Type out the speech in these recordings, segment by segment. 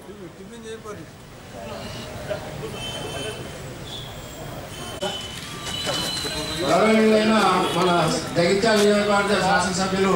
గౌరవనీయులైన మన జగిత్యాల నియోజకవర్గ శాసనసభ్యులు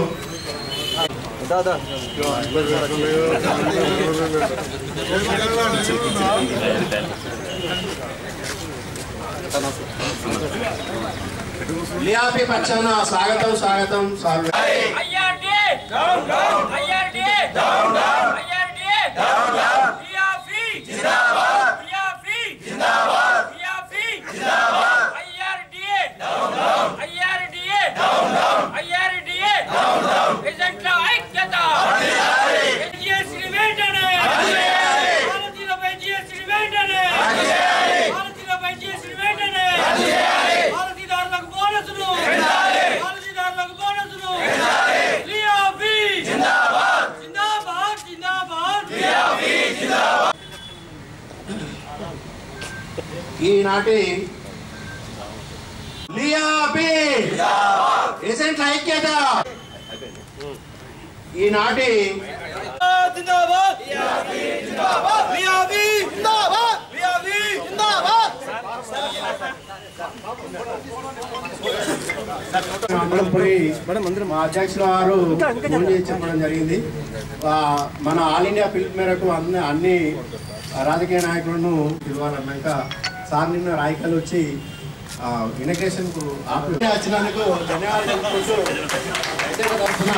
లియాపి పక్షాన స్వాగతం స్వాగతం స్వాగతం IRDA! Down, down! IRDA! Down, down! IRDA! Down, down! PRP! Jindabad! PRP! Jindabad! PRP! Jindabad! IRDA! Down, down! IRDA! Down, down! IRDA! Down, down! ఎజెంట్ల ఐక్యత జిఎస్టీ వెంటనే భారతీయులపై జిఎస్టీ వెంటనే భారతీయులపై జిఎస్టీ వెంటనే భారతీయులకు బోనసులు భారతీయులకు బోనసులు లియాబీ జిందాబాద్ జిందాబాద్ జిందాబాద్ లియాబీ ఈనాటి లియాబి ఏజెంట్ల ఐక్యత ఈనాటి జిందాబాద్ జిందాబాద్ లియాబీ జిందాబాద్ లియాబీ జిందాబాద్ అందరం పోయి మా అధ్యక్షుల వారు ఫోన్ చేసి చెప్పడం జరిగింది ఆ, మన ఆల్ ఇండియా పిలుపు మేరకు అన్ని అన్ని రాజకీయ నాయకులను పిలవాలన్నాక సార్ నిన్న రాయకల్ వచ్చి ఇనగ్రేషన్ కు ఆపి వచ్చినందుకు ధన్యవాదాలు తెలుపుకుంటూ అయితే తరఫున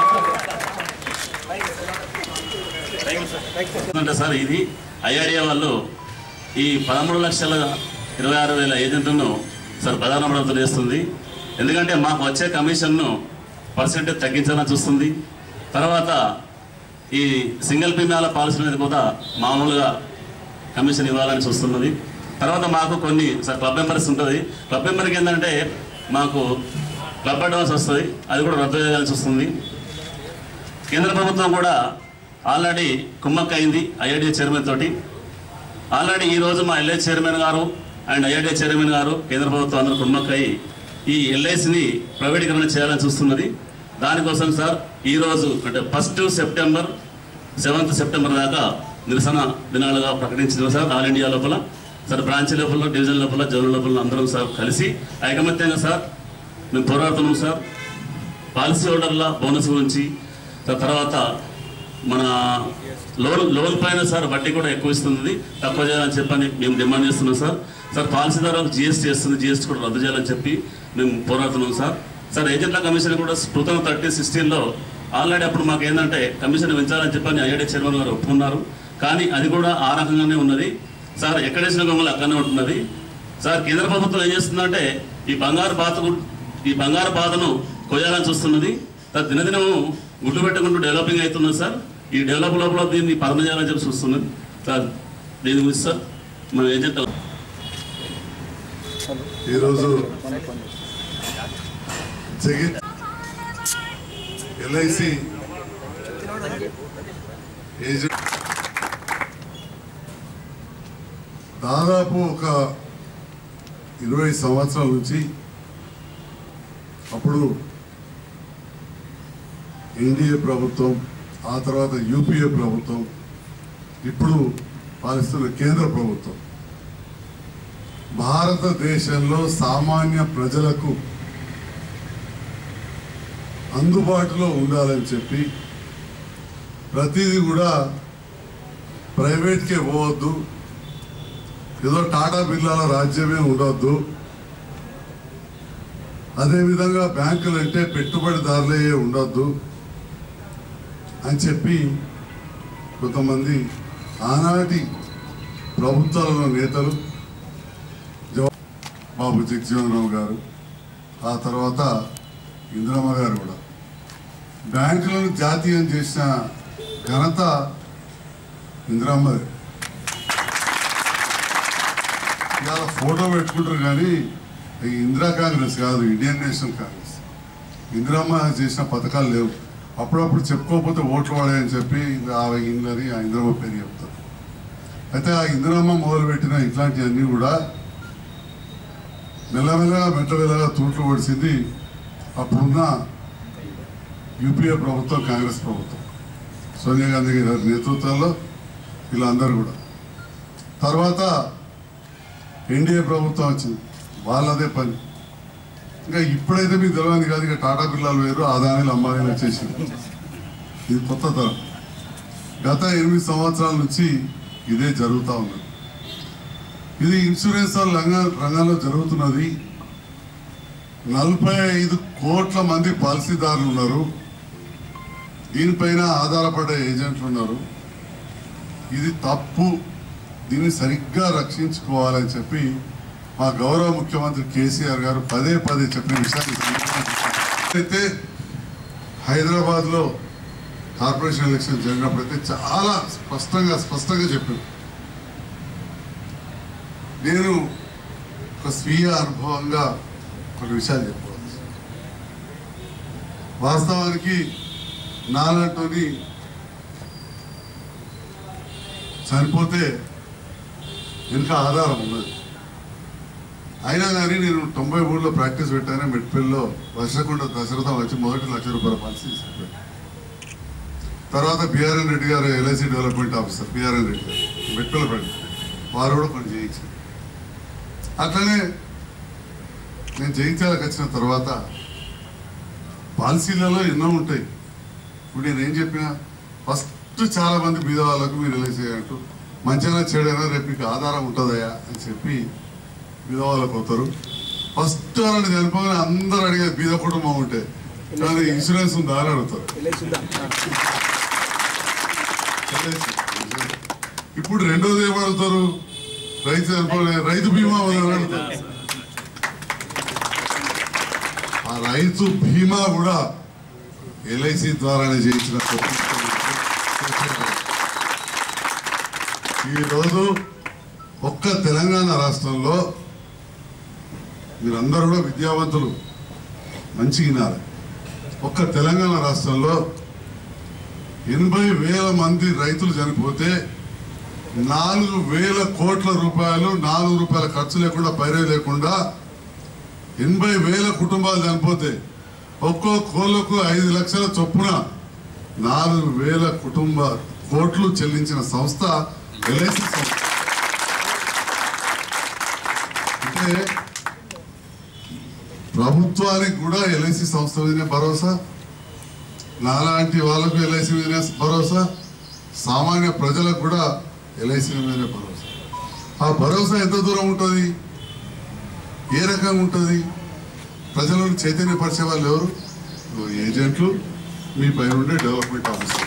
అంటే సార్ ఇది ఐఆర్ఏ వాళ్ళు ఈ పదమూడు లక్షల ఇరవై ఆరు వేల ఏజెంట్లను సార్ ప్రధాన ప్రభుత్వం చేస్తుంది ఎందుకంటే మాకు వచ్చే కమిషన్ను పర్సెంటేజ్ తగ్గించాలని చూస్తుంది తర్వాత ఈ సింగిల్ ప్రీమియాల పాలసీ మీద కూడా మామూలుగా కమిషన్ ఇవ్వాలని చూస్తున్నది తర్వాత మాకు కొన్ని సార్ క్లబ్ మెంబర్స్ ఉంటుంది క్లబ్ మెంబర్కి ఏంటంటే మాకు క్లబ్ అడ్వాన్స్ వస్తుంది అది కూడా రద్దు చేయాల్సి వస్తుంది కేంద్ర ప్రభుత్వం కూడా ఆల్రెడీ కుమ్మక్క అయింది ఐఐడి చైర్మన్ తోటి ఆల్రెడీ ఈ రోజు మా ఎల్ఐ చైర్మన్ గారు అండ్ ఐఐడి చైర్మన్ గారు కేంద్ర ప్రభుత్వం అందరూ కుమ్మక్క అయి ఈ ఎల్ఐసిని ప్రైవేటీకరణ చేయాలని చూస్తున్నది దానికోసం సార్ ఈ రోజు అంటే ఫస్ట్ సెప్టెంబర్ సెవెంత్ సెప్టెంబర్ దాకా నిరసన దినాలుగా ప్రకటించింది సార్ ఆల్ ఇండియా లోపల సార్ బ్రాంచ్ లోపల డివిజన్ లోపల జోన్ లోపల అందరం సార్ కలిసి ఐకమత్యంగా సార్ మేము పోరాడుతున్నాం సార్ పాలసీ హోల్డర్ల బోనస్ గురించి త- తర్వాత మన లోన్ లోన్ పైన సార్ వడ్డీ కూడా ఎక్కువ ఇస్తుంది తక్కువ చేయాలని చెప్పని మేము డిమాండ్ చేస్తున్నాం సార్ సార్ పాలసీదారు జిఎస్టీ వస్తుంది జిఎస్టీ కూడా రద్దు చేయాలని చెప్పి మేము పోరాడుతున్నాం సార్ సార్ ఏజెంట్ల కమిషన్ కూడా టూ థౌసండ్ థర్టీ సిక్స్టీన్లో ఆల్రెడీ అప్పుడు మాకు ఏంటంటే కమిషన్ పెంచాలని చెప్పని ఐఐడి చైర్మన్ గారు ఒప్పుకున్నారు కానీ అది కూడా ఆ రకంగానే ఉన్నది సార్ ఎక్కడేసిన గొంగలు అక్కడనే ఉంటున్నది సార్ కేంద్ర ప్రభుత్వం ఏం చేస్తుందంటే ఈ బంగారు బాత గు- ఈ బంగారు బాధను కొయ్యాలని చూస్తున్నది సార్ దినదినము గుడ్డు పెట్టుకుంటూ డెవలపింగ్ అవుతున్నది సార్ ఈ డెవలప్ లోపల దీన్ని పరమ చేయాలని చెప్పి చూస్తున్నది సార్ దీని గురించి సార్ మన ఏజెంట్ ఈరోజు జగిత్ ఎల్ఐసి ఏజెంట్ దాదాపు ఒక ఇరవై సంవత్సరాల నుంచి అప్పుడు ఎన్డీఏ ప్రభుత్వం ఆ తర్వాత యూపీఏ ప్రభుత్వం ఇప్పుడు పాలిస్తున్న కేంద్ర ప్రభుత్వం భారతదేశంలో సామాన్య ప్రజలకు అందుబాటులో ఉండాలని చెప్పి ప్రతిదీ కూడా ప్రైవేట్కే పోవద్దు ఏదో టాటా బిర్లాల రాజ్యమే ఉండొద్దు అదేవిధంగా బ్యాంకులు అంటే పెట్టుబడిదారులే ఉండొద్దు అని చెప్పి కొంతమంది ఆనాటి ప్రభుత్వాలలో నేతలు జవ- బాబు జగజీవనరావు గారు ఆ తర్వాత ఇందిరమ్మ గారు కూడా బ్యాంకులను జాతీయం చేసిన ఘనత ఇందిరమ్మది ఇవాళ ఫోటో పెట్టుకుంటారు కానీ ఈ ఇందిరా కాంగ్రెస్ కాదు ఇండియన్ నేషనల్ కాంగ్రెస్ ఇందిరమ్మ చేసిన పథకాలు లేవు అప్పుడప్పుడు చెప్పుకోకపోతే ఓట్లు పడాయని చెప్పి ఆ ఇండ్లని ఆ ఇందిరమ్మ పేరు చెప్తారు అయితే ఆ ఇందిరమ్మ మొదలుపెట్టిన ఇట్లాంటివన్నీ కూడా మెల్లమెల్లగా మెల్లమెల్లగా తూట్లు పడిసింది అప్పుడున్న యూపీఏ ప్రభుత్వం కాంగ్రెస్ ప్రభుత్వం సోనియా గాంధీ గారి నేతృత్వంలో వీళ్ళందరూ కూడా తర్వాత ఎన్డీఏ ప్రభుత్వం వచ్చింది వాళ్ళదే పని ఇంకా ఇప్పుడైతే మీకు తెలియదు కాదు ఇక టాటా బిర్లాలు వేరు అదానీలు అంబానీలు వచ్చేసింది ఇది కొత్త తరం గత ఎనిమిది సంవత్సరాల నుంచి ఇదే జరుగుతూ ఉన్నది ఇది ఇన్సూరెన్స్ రంగ రంగంలో జరుగుతున్నది నలభై ఐదు కోట్ల మంది పాలసీదారులు ఉన్నారు దీనిపైన ఆధారపడే ఏజెంట్లు ఉన్నారు ఇది తప్పు దీన్ని సరిగ్గా రక్షించుకోవాలని చెప్పి మా గౌరవ ముఖ్యమంత్రి కేసీఆర్ గారు పదే పదే చెప్పిన విషయాన్ని అయితే హైదరాబాద్ లో కార్పొరేషన్ ఎలక్షన్ జరిగినప్పుడైతే చాలా స్పష్టంగా స్పష్టంగా చెప్పాను నేను ఒక స్వీయ అనుభవంగా కొన్ని విషయాలు చెప్పవచ్చు వాస్తవానికి నాలంటోని చనిపోతే వెనుక ఆధారం ఉన్నది అయినా కానీ నేను తొంభై మూడులో ప్రాక్టీస్ పెట్టాను మెట్పల్లిలో వర్షకుండ దశరథం వచ్చి మొదటి లక్ష రూపాయల పాలసీ తీసుకుపోయాను తర్వాత బిఆర్ఎన్ రెడ్డి గారు LIC development officer BRN Reddy గారు మెట్పల్లి ప్రాక్టీస్ వారు కూడా కొన్ని చేయించారు అట్లనే నేను జయించాలకు వచ్చిన తర్వాత పాలసీలలో ఎన్నో ఉంటాయి ఇప్పుడు నేను ఏం చెప్పినా ఫస్ట్ చాలా మంది బీద వాళ్ళకు మీరు రిలీజ్ చేయంటూ మంచిగా చెడైనా రేపు మీకు ఆధారం ఉంటుందయా అని చెప్పి బీద వాళ్ళకు పోతారు ఫస్ట్ వాళ్ళని చనిపోగానే అందరూ అడిగేది బీద కుటుంబం ఉంటే కానీ ఇన్సూరెన్స్ ఉందా అని అడుగుతారు LIC. ఇప్పుడు రెండోది ఏమడుగుతారు రైతు చనిపోలే రైతు బీమా ఉందని అడుగుతారు ఆ రైతు బీమా కూడా ఎల్ఐసి ద్వారానే చేయించిన ఈరోజు ఒక్క తెలంగాణ రాష్ట్రంలో మీరందరూ కూడా విద్యావంతులు మంచిగా వినాలి ఒక్క తెలంగాణ రాష్ట్రంలో ఎనభై వేల మంది రైతులు చనిపోతే నాలుగు వేల కోట్ల రూపాయలు నాలుగు రూపాయల ఖర్చు లేకుండా పైరే లేకుండా ఎనభై వేల కుటుంబాలు చనిపోతే ఒక్కో కోళ్లకు ఐదు లక్షల చొప్పున నాలుగు వేల కుటుంబ కోట్లు చెల్లించిన సంస్థ ఎల్ఐసి సంస్థ అంటే ప్రభుత్వానికి కూడా ఎల్ఐసి సంస్థ మీదనే భరోసా నాలాంటి వాళ్ళకు ఎల్ఐసి మీదనే భరోసా సామాన్య ప్రజలకు కూడా ఎల్ఐసి మీదనే భరోసా ఆ భరోసా ఎంత దూరం ఉంటుంది ఏ రకంగా ఉంటుంది ప్రజలను చైతన్యపరిచే వాళ్ళు ఎవరు ఇదిగో ఏజెంట్లు మీ పైన ఉండే డెవలప్మెంట్ ఆఫీసర్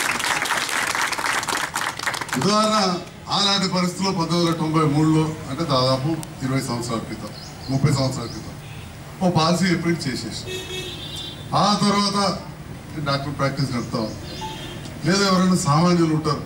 ఉదాహరణ ఆనాటి పరిస్థితుల్లో పంతొమ్మిది వందల తొంభై మూడులో అంటే దాదాపు ఇరవై సంవత్సరాల క్రితం ముప్పై సంవత్సరాల క్రితం ఓ పాలసీ ఎప్పుడు చేసేసి ఆ తర్వాత డాక్టర్ ప్రాక్టీస్ నడుపుతాం లేదా ఎవరైనా సామాన్యులు ఉంటారు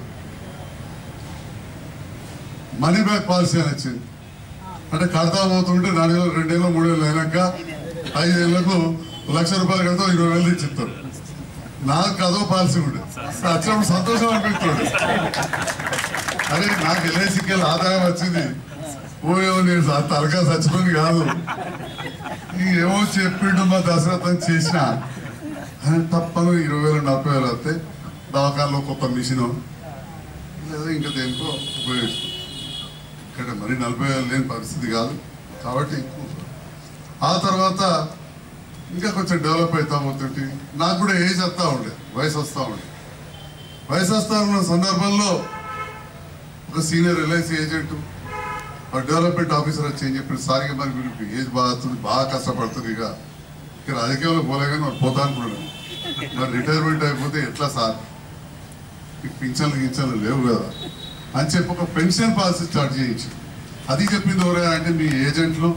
మనీ బ్యాక్ పాలసీ అని వచ్చింది అంటే కడతా పోతుంటే నాలుగేళ్ళు రెండేళ్ళు మూడేళ్ళు అయినాక ఐదేళ్లకు లక్ష రూపాయలు కడతాం ఇరవై వేలు తెచ్చిస్తారు నాకు అదో పాలసీ ఉండే వచ్చినప్పుడు సంతోషం అనిపిస్తుంది అరే నాకు ఎల్ఐసికి వెళ్ళి ఆదాయం వచ్చింది ఓయో నేను స- తలకా చచ్చిపోయి కాదు ఈ ఏమో చెప్పిండు మా దశరథం చేసిన అని తప్పను ఇరవై వేలు నలభై వేలు వస్తే దవాఖానలో కొత్త మిషన్ లేదా ఇంకా దేనికో ఉపయోగిస్తాం ఇక్కడ మరి నలభై వేలు లేని పరిస్థితి కాదు కాబట్టి ఎక్కువ ఆ తర్వాత ఇంకా కొంచెం డెవలప్ అవుతా పోతుంటే నాకు కూడా ఏజ్ వస్తూ ఉండే వయసు వస్తూ ఉండే వయసు వస్తా ఉన్న సందర్భంలో ఒక సీనియర్ ఎల్ఐసి ఏజెంట్ ఒక డెవలప్మెంట్ ఆఫీసర్ వచ్చి ఏం చెప్పారు సారిగా మరి మీరు ఏజ్ బాగా వస్తుంది బాగా కష్టపడుతుంది ఇక ఇక రాజకీయంలో పోలే కానీ మరి పోతా అనుకున్నాను మరి రిటైర్మెంట్ అయిపోతే ఎట్లా సార్ మీకు పింఛన్లు గింఛన్లు లేవు కదా అని చెప్పి ఒక పెన్షన్ పాలసీ స్టార్ట్ చేయించి అది చెప్పింది ఎవరైనా అంటే మీ ఏజెంట్లు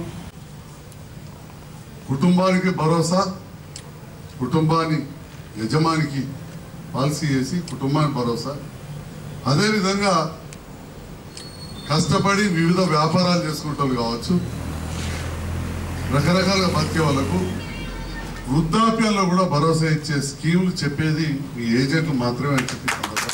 కుటుంబానికి భరోసా కుటుంబాన్ని యజమానికి పాలసీ చేసి కుటుంబానికి భరోసా అదేవిధంగా కష్టపడి వివిధ వ్యాపారాలు చేసుకుంటారు కావచ్చు రకరకాలుగా బతికే వాళ్ళకు వృద్ధాప్యంలో కూడా భరోసా ఇచ్చే స్కీములు చెప్పేది మీ ఏజెంట్లు మాత్రమే అని చెప్పి సందర్భంగా.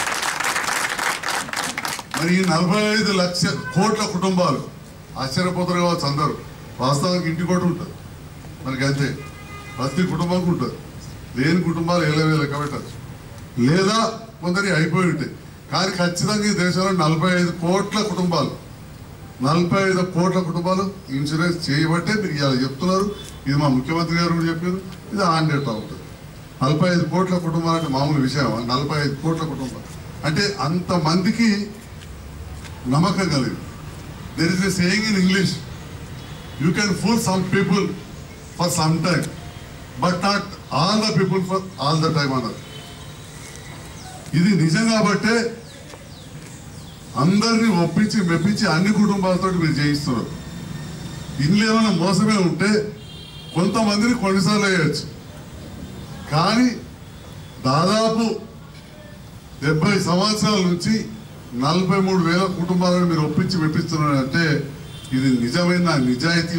మరి ఈ నలభై ఐదు లక్ష కోట్ల కుటుంబాలు ఆశ్చర్యపోతారు కావచ్చు అందరూ వాస్తవానికి ఇంటి కూడా ఉంటుంది మనకి అంతే ప్రతి కుటుంబానికి ఉంటుంది లేని కుటుంబాలు ఏళ్ళ వేలు లెక్క పెట్టచ్చు లేదా కొందరి అయిపోయి ఉంటాయి కానీ ఖచ్చితంగా ఈ దేశంలో నలభై ఐదు కోట్ల కుటుంబాలు నలభై ఐదు కోట్ల కుటుంబాలు ఇన్సూరెన్స్ చేయబట్టే మీరు ఇలా చెప్తున్నారు ఇది మా ముఖ్యమంత్రి గారు కూడా చెప్పారు ఇది హండ్రెడ్ అవుతుంది నలభై ఐదు కోట్ల కుటుంబాలు అంటే మామూలు విషయం నలభై ఐదు కోట్ల కుటుంబాలు అంటే అంతమందికి నమ్మకం కలిగింది there is a saying in English you can fool some people for some time but not all the people for all the time అన్నారు ఇది నిజం కాబట్టే అందరినీ ఒప్పించి మెప్పించి అన్ని కుటుంబాలతో మీరు చేయిస్తున్నారు ఇందులో ఏమైనా మోసమే ఉంటే కొంతమందిని కొన్నిసార్లు వేయచ్చు కానీ దాదాపు డెబ్బై సంవత్సరాల నుంచి నలభై మూడు వేల కుటుంబాలను మీరు ఒప్పించి మెప్పిస్తున్నారంటే ఇది నిజమైన నిజాయితీ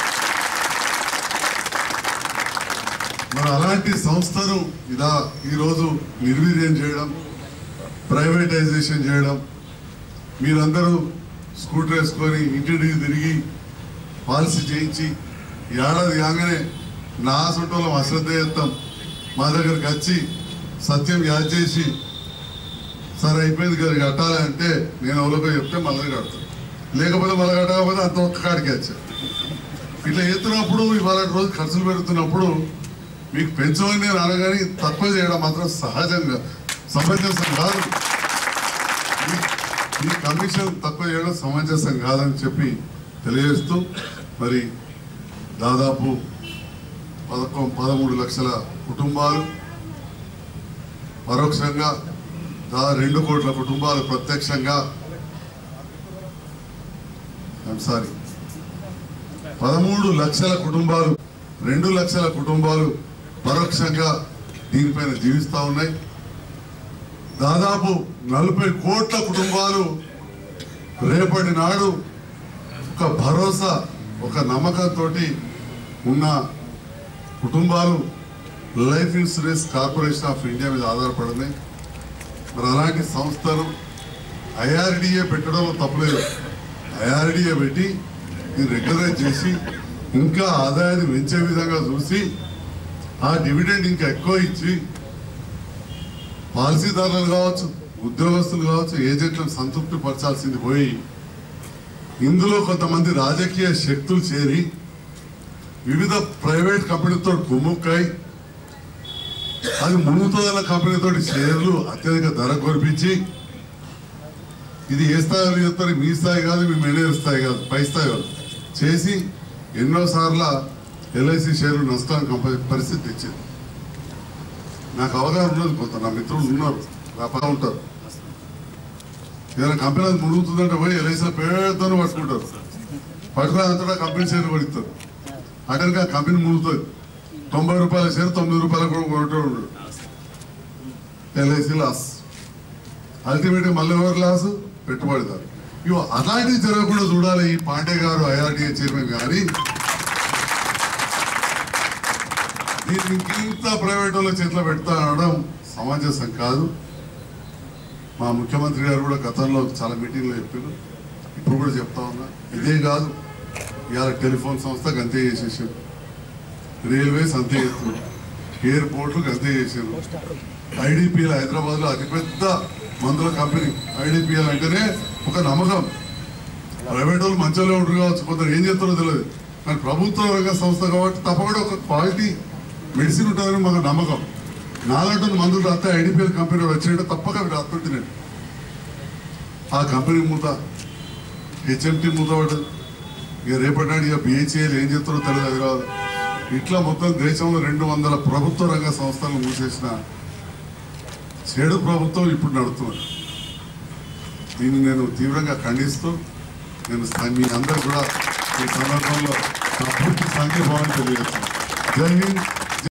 మరి అలాంటి సంస్థను ఇలా ఈరోజు నిర్వీర్యం చేయడం ప్రైవేటైజేషన్ చేయడం మీరందరూ స్కూటర్ వేసుకొని ఇంటింటికి తిరిగి పాలసీ చేయించి ఏడాది కాగానే నా సొంటలో అశ్రద్ధ చేస్తాం మా దగ్గరికి వచ్చి సత్యం యాద్ చేసి సరే అయిపోయింది కదా కట్టాలి అంటే నేను ఎవరికో చెప్తే మళ్ళీ కడతాను లేకపోతే మళ్ళీ కట్టకపోతే అంత ఒక్క కాడికి వచ్చా ఇట్లా ఎత్తున్నప్పుడు ఇవాళ రోజు ఖర్చులు పెడుతున్నప్పుడు మీకు పెంచమని నేను అనగాని తక్కువ చేయడం మాత్రం సహజంగా సమంజసం కాదు ఈ- ఈ కమిషన్ తక్కువ చేయడం సమంజసం కాదని చెప్పి తెలియజేస్తూ మరి దాదాపు పదకొ పదమూడు లక్షల కుటుంబాలు పరోక్షంగా దా రెండు కోట్ల కుటుంబాలు ప్రత్యక్షంగా సారీ పదమూడు లక్షల కుటుంబాలు రెండు లక్షల కుటుంబాలు పరోక్షంగా దీనిపైన జీవిస్తూ ఉన్నాయి దాదాపు నలభై కోట్ల కుటుంబాలు రేపటి నాడు ఒక భరోసా ఒక నమ్మకంతో ఉన్న కుటుంబాలు Life Insurance Corporation of India మీద ఆధారపడింది మరి అలాంటి సంస్థలు ఐఆర్డిఏ పెట్టడంలో తప్పలేదు ఐఆర్డిఏ పెట్టి ఇది రెగ్యులరైజ్ చేసి ఇంకా ఆదాయాన్ని పెంచే విధంగా చూసి ఆ డివిడెండ్ ఇంకా ఎక్కువ ఇచ్చి పాలసీదారులు కావచ్చు ఉద్యోగస్తులు కావచ్చు ఏజెంట్లను సంతృప్తి పరచాల్సింది పోయి ఇందులో కొంతమంది రాజకీయ శక్తులు చేరి వివిధ ప్రైవేట్ కంపెనీతో కుమ్ముక్కాయి అది మునుగుతుందన్న కంపెనీతో షేర్లు అత్యధిక ధర కొనిపించి ఇది ఏ స్థాయిలో చెప్తారు మీ స్థాయి కాదు మీ మేనేజర్ స్థాయి కాదు పై స్థాయి వాళ్ళు చేసి ఎన్నోసార్ల ఎల్ఐసి షేర్లు నష్టానికి కంప- పరిస్థితి తెచ్చింది నాకు అవగాహన ఉన్నది కొంత నా మిత్రులు ఉన్నారు వ్యాపారం ఉంటారు ఏదైనా కంపెనీ అది మునుగుతుందంటే పోయి ఎల్ఐసిలో పెద్దను పట్టుకుంటారు పట్టుకుని అంతటా కంపెనీ షేర్లు పడిస్తారు అటెన్గా కంపెనీ మునుగుతుంది తొంభై రూపాయల షేర్ తొమ్మిది రూపాయలకు కూడా కొనటోడు ఉన్నాడు ఎల్ఐసి లాస్ అల్టిమేట్ మళ్ళీ ఎవరు లాస్ పెట్టుబడిదారు ఇవి అలాంటివి జరగకుండా చూడాలి ఈ పాండే గారు ఐఆర్టీఏ చైర్మన్ గారి దీన్ని ఇంకింత ప్రైవేట్ వాళ్ళ చేతిలో పెడతా అనడం సమంజసం కాదు మా ముఖ్యమంత్రి గారు కూడా గతంలో చాలా మీటింగ్లో చెప్పారు ఇప్పుడు కూడా చెప్తా ఉన్నా ఇదే కాదు ఇవాళ టెలిఫోన్ సంస్థ గంతే చేసేసారు రైల్వేస్ అంతే చేస్తున్నారు ఎయిర్పోర్ట్లు గంతే చేసారు ఐడిపిఎల్ హైదరాబాద్ లో అతిపెద్ద మందుల కంపెనీ ఐడిపిఎల్ అంటేనే ఒక నమ్మకం ప్రైవేట్ వాళ్ళు మంచిగా ఉంటారు కావచ్చు కొందరు ఏం చేస్తారో తెలియదు కానీ ప్రభుత్వ రంగ సంస్థ కాబట్టి తప్పకుండా ఒక క్వాలిటీ మెడిసిన్ ఉంటుందని మాకు నమ్మకం నాలుగు మందులు రాస్తే ఐడిపిఎల్ కంపెనీ వచ్చినట్టు తప్పక అవి రాస్తుంటే నేను ఆ కంపెనీ మూత హెచ్ఎంటి మూత పడ్డది ఇక రేపటి నాడు ఇక బిహెచ్ఏలు ఏం చేస్తారో తెలియదు హైదరాబాద్ ఇట్లా మొత్తం దేశంలో రెండు వందల ప్రభుత్వ రంగ సంస్థలను మూసేసిన చెడు ప్రభుత్వం ఇప్పుడు నడుతున్నది దీన్ని నేను తీవ్రంగా ఖండిస్తూ నేను స- మీ అందరు కూడా ఈ సందర్భంలో నా పూర్తి సంఘీభావం తెలియజేస్తాను జై హింద్